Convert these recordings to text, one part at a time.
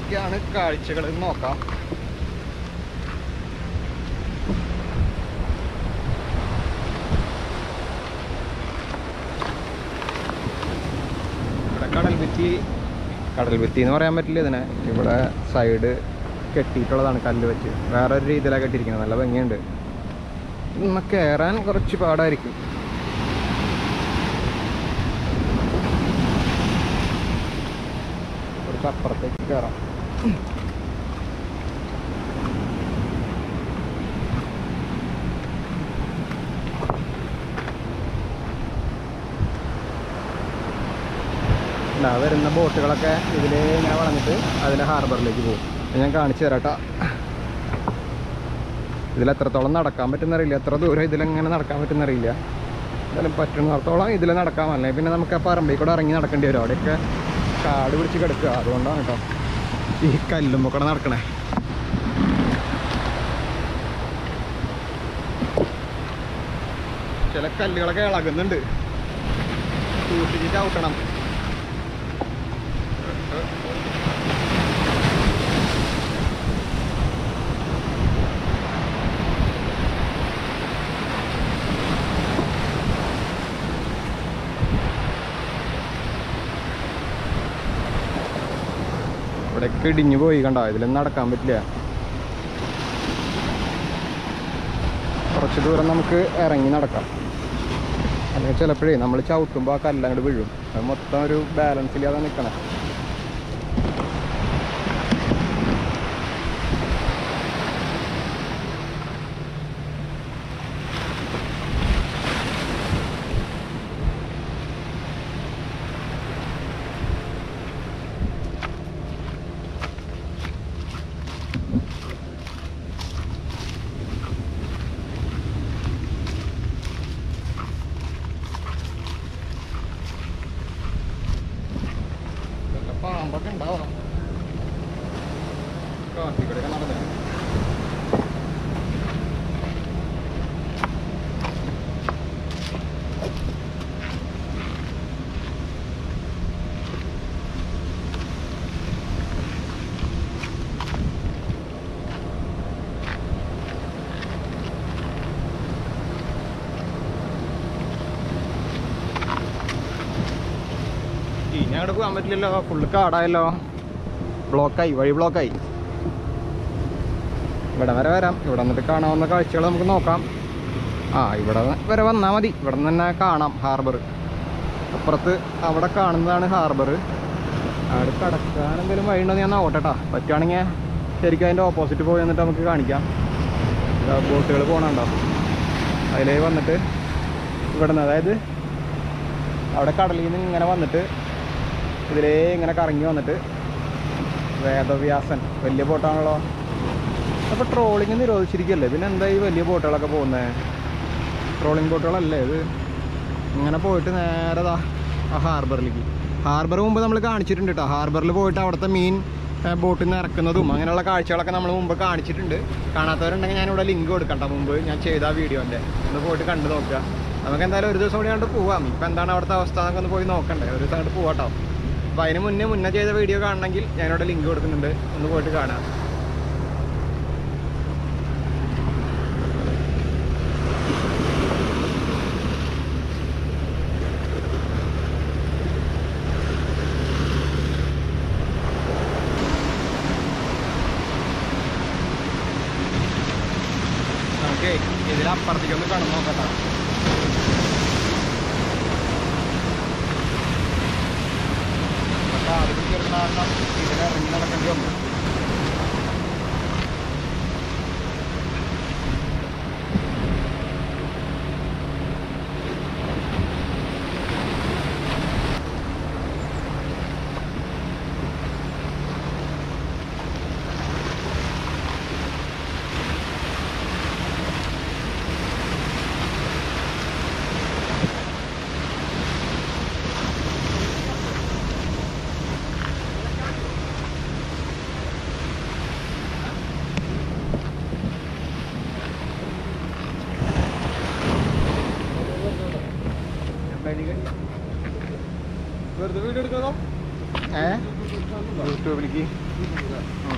എന്തൊക്കെയാണ് കാഴ്ചകൾ എന്ന് നോക്കാം ഇവിടെ കടൽ ഭിത്തി കടൽ ഭിത്തി എന്ന് പറയാൻ പറ്റില്ല ഇതിനെ ഇവിടെ സൈഡ് കെട്ടിയിട്ടുള്ളതാണ് കല്ല് വെച്ച് വേറെ ഒരു രീതിയിലാണ് കെട്ടിയിരിക്കുന്നത് നല്ല ഭംഗിയുണ്ട് ഇന്ന് കയറാൻ കുറച്ച് പാടായിരിക്കും കുറച്ച് അപ്പുറത്തേക്ക് കയറാം ഇല്ല, വരുന്ന ബോട്ടുകളൊക്കെ ഇതിൽ ഇങ്ങനെ വളഞ്ഞിട്ട് അതിലെ ഹാർബറിലേക്ക് പോകും അത് ഞാൻ കാണിച്ചു തരാം കേട്ടോ ഇതിൽ എത്രത്തോളം നടക്കാൻ പറ്റുന്നറിയില്ല എത്ര ദൂരം ഇതിലെങ്ങനെ നടക്കാൻ പറ്റുന്നറിയില്ല എന്തായാലും പറ്റുന്നിടത്തോളം ഇതിൽ നടക്കാം അല്ലെങ്കിൽ പിന്നെ നമുക്ക് ആ പറമ്പിൽ കൂടെ ഇറങ്ങി നടക്കേണ്ടി വരും അവിടെയൊക്കെ കാട് പിടിച്ച് കിടക്കുക അതുകൊണ്ടാണ് കേട്ടോ ഈ കല്ലുമ്പോൾ കൂടെ നടക്കണേ ചില കല്ലുകളൊക്കെ ഇളകുന്നുണ്ട് സൂക്ഷിച്ചിട്ട് ഔട്ടണം ഇവിടെയൊക്കെ ഇടിഞ്ഞു പോയി കണ്ടോ ഇതിലൊന്നും നടക്കാൻ പറ്റില്ല കുറച്ച് ദൂരം നമുക്ക് ഇറങ്ങി നടക്കാം അല്ലെങ്കിൽ ചിലപ്പോഴേ നമ്മൾ ചവിട്ടുമ്പോൾ ആ കല്ലങ്ങോട്ട് വീഴും അത് മൊത്തം ഒരു ബാലൻസ് ഇല്ലാതെ നിൽക്കണം വല്ല പാമ്പൊക്കെ ഉണ്ടാവാം കാട്ടിക്കൂടെയൊക്കെ നടന്നേ ഇനി അങ്ങോട്ട് പോകാൻ പറ്റില്ലല്ലോ ഫുള്ള് കാടായല്ലോ ബ്ലോക്കായി വഴി ബ്ലോക്കായി ഇവിടെ വരെ വരാം ഇവിടെ വന്നിട്ട് കാണാവുന്ന കാഴ്ചകൾ നമുക്ക് നോക്കാം ആ ഇവിടെ വരെ വന്നാൽ മതി ഇവിടെ നിന്ന് തന്നെ കാണാം ഹാർബർ അപ്പുറത്ത് അവിടെ കാണുന്നതാണ് ഹാർബർ അവിടെ കടക്കാൻ എന്തെങ്കിലും വഴി ഉണ്ടോ എന്ന് ഞാൻ നോക്കട്ടെ പറ്റുവാണെങ്കിൽ ശരിക്കും അതിൻ്റെ ഓപ്പോസിറ്റ് പോയി വന്നിട്ട് നമുക്ക് കാണിക്കാം ബോട്ടുകൾ പോകണുണ്ടോ അതിലേ വന്നിട്ട് ഇവിടെ നിന്ന് അതായത് അവിടെ കടലിൽ നിന്ന് ഇങ്ങനെ വന്നിട്ട് ഇതിലേ ഇങ്ങനെ കറങ്ങി വന്നിട്ട് വേദവ്യാസൻ വലിയ ബോട്ടാണല്ലോ അപ്പോൾ ട്രോളിങ് നിരോധിച്ചിരിക്കുകയല്ലേ പിന്നെ എന്താ ഈ വലിയ ബോട്ടുകളൊക്കെ പോകുന്നത് ട്രോളിങ് ബോട്ടുകളല്ലേ ഇത് ഇങ്ങനെ പോയിട്ട് നേരെ ദാ ആ ഹാർബറിലേക്ക് ഹാർബർ മുമ്പ് നമ്മൾ കാണിച്ചിട്ടുണ്ട് കേട്ടോ ഹാർബറിൽ പോയിട്ട് അവിടുത്തെ മീൻ ഏഹ്, ബോട്ടിൽ നിന്ന് ഇറക്കുന്നതും അങ്ങനെയുള്ള കാഴ്ചകളൊക്കെ നമ്മൾ മുമ്പ് കാണിച്ചിട്ടുണ്ട് കാണാത്തവരുണ്ടെങ്കിൽ ഞാനിവിടെ ലിങ്ക് കൊടുക്കണ്ട മുമ്പ് ഞാൻ ചെയ്ത ആ വീഡിയോൻ്റെ ഒന്ന് പോയിട്ട് കണ്ടു നോക്കുക നമുക്ക് എന്തായാലും ഒരു ദിവസം കൂടി കണ്ട് പോവാം ഇപ്പം എന്താണ് അവിടുത്തെ അവസ്ഥ എന്നൊക്കെ ഒന്ന് പോയി നോക്കണ്ടേ ഒരു ദിവസം അങ്ങോട്ട് പോവാട്ടോ അപ്പോൾ അതിന് മുന്നേ മുന്നേ ചെയ്ത വീഡിയോ കാണണമെങ്കിൽ ഞാനിവിടെ ലിങ്ക് കൊടുക്കുന്നുണ്ട് ഒന്ന് പോയിട്ട് കാണാം നമുക്ക് ഇതിലപ്പുറത്തേക്ക് ഒന്ന് കടന്നു നോക്കട്ടെ കാറിൽ കയറുന്ന കാരണം ഇതിലിറങ്ങി നടക്കേണ്ടി വന്നു വെറുതെ വീഡിയോ എടുക്കണോ ഏ യൂട്യൂബിലേക്ക് ഉം.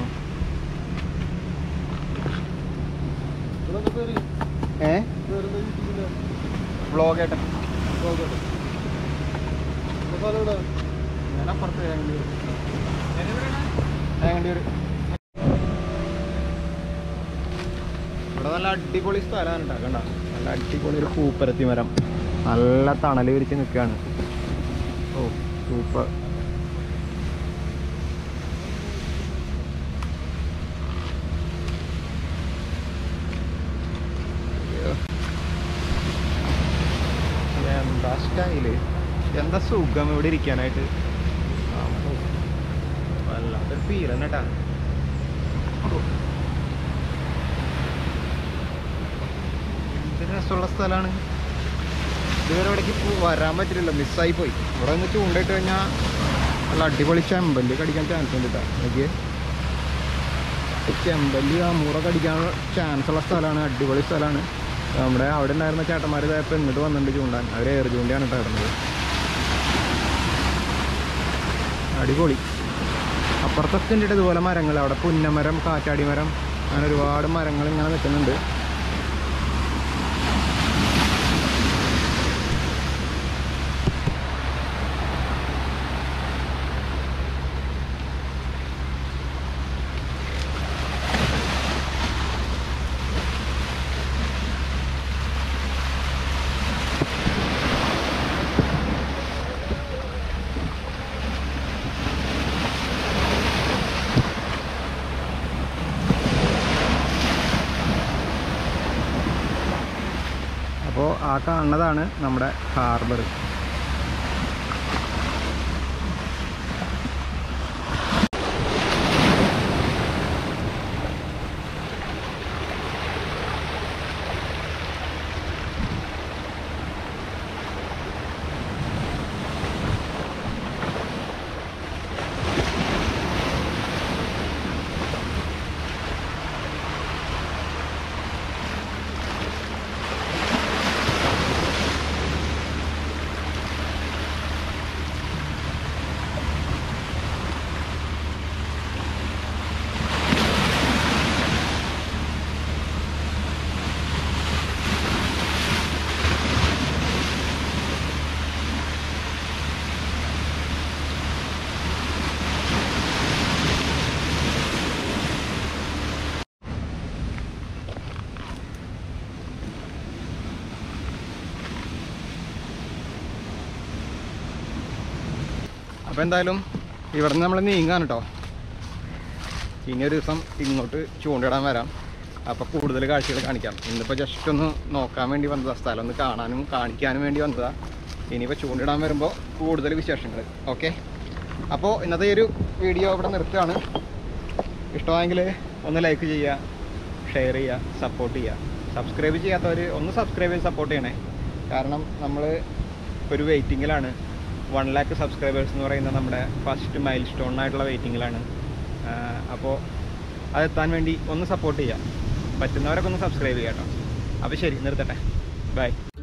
ഏ വ്ളോഗ് ഏട്ടൻ ഞാൻ അപ്പുറത്ത് ഏങ്ങണ്ടിയൂർ ഏങ്ങണ്ടിയൂർ ഇവിടെ നല്ല അടിപൊളി സ്ഥലമാണ് കേട്ടോ കണ്ട നല്ല അടിപൊളി ഒരു പൂപ്പരത്തി മരം നല്ല തണൽ വിരിച്ച് നിൽക്കുകയാണ് ഓ സൂപ്പർ എന്താ സ്റ്റൈല് എന്താ സുഖം ഇവിടെ ഇരിക്കാനായിട്ട് അമ്മോ. വല്ലാത്തൊരു ഫീൽ തന്നെ കേട്ടാ എന്ത് രസമുള്ള സ്ഥലമാണ് ഇതുവരെ ഇവിടേക്ക് പോ- വരാൻ പറ്റില്ലല്ലോ മിസ്സായി പോയി ഇവിടെ ഒന്ന് ചൂണ്ടിട്ട് കഴിഞ്ഞാൽ നല്ല അടിപൊളി ചെമ്പല്ലി കടിക്കാൻ ചാൻസ് ഉണ്ട് കേട്ടോ എനിക്ക് ചെമ്പല്ലി ആ മുറ കടിക്കാൻ ചാൻസ് ഉള്ള സ്ഥലമാണ് അടിപൊളി സ്ഥലമാണ് നമ്മുടെ അവിടെ ഉണ്ടായിരുന്ന ചേട്ടന്മാർ ഇതായപ്പോൾ ഇങ്ങോട്ട് വന്നിട്ടുണ്ട് ചൂണ്ടാൻ അവർ ഏറ് ചൂണ്ടിയാണ് കേട്ടോ ഇടുന്നത് അടിപൊളി അപ്പുറത്തൊക്കെ ഉണ്ട് ഇതുപോലെ മരങ്ങൾ അവിടെ പുന്നമരം കാറ്റാടി മരം അങ്ങനെ ഒരുപാട് മരങ്ങൾ ഇങ്ങനെ നിൽക്കുന്നുണ്ട് അപ്പോൾ ആ കാണുന്നതാണ് നമ്മുടെ ഹാർബർ അപ്പോൾ എന്തായാലും ഇവിടെ നിന്ന് നമ്മൾ നീങ്ങാൻ കേട്ടോ ഇനി ഒരു ദിവസം ഇങ്ങോട്ട് ചൂണ്ടിടാൻ വരാം അപ്പോൾ കൂടുതൽ കാഴ്ചകൾ കാണിക്കാം ഇന്നിപ്പോൾ ജസ്റ്റ് ഒന്ന് നോക്കാൻ വേണ്ടി വന്നതാ സ്ഥലം ഒന്ന് കാണാനും കാണിക്കാനും വേണ്ടി വന്നതാ ഇനിയിപ്പോൾ ചൂണ്ടിടാൻ വരുമ്പോൾ കൂടുതൽ വിശേഷങ്ങൾ ഓക്കെ അപ്പോൾ ഇന്നത്തെ ഈ ഒരു വീഡിയോ ഇവിടെ നിർത്തുകയാണ് ഇഷ്ടമായെങ്കിൽ ഒന്ന് ലൈക്ക് ചെയ്യുക ഷെയർ ചെയ്യുക സപ്പോർട്ട് ചെയ്യുക സബ്സ്ക്രൈബ് ചെയ്യാത്തവർ ഒന്ന് സബ്സ്ക്രൈബ് ചെയ്ത് സപ്പോർട്ട് ചെയ്യണേ കാരണം നമ്മൾ ഒരു വെയിറ്റിങ്ങിലാണ് വൺ ലാക്ക് സബ്സ്ക്രൈബേഴ്സ് എന്ന് പറയുന്ന നമ്മുടെ ഫസ്റ്റ് മൈൽ സ്റ്റോൺ ആയിട്ടുള്ള വെയിറ്റിങ്ങിലാണ് അപ്പോൾ അതെത്താൻ വേണ്ടി ഒന്ന് സപ്പോർട്ട് ചെയ്യാം പറ്റുന്നവരൊക്കെ ഒന്ന് സബ്സ്ക്രൈബ് ചെയ്യാം കേട്ടോ അപ്പോൾ ശരി നിർത്തട്ടെ ബൈ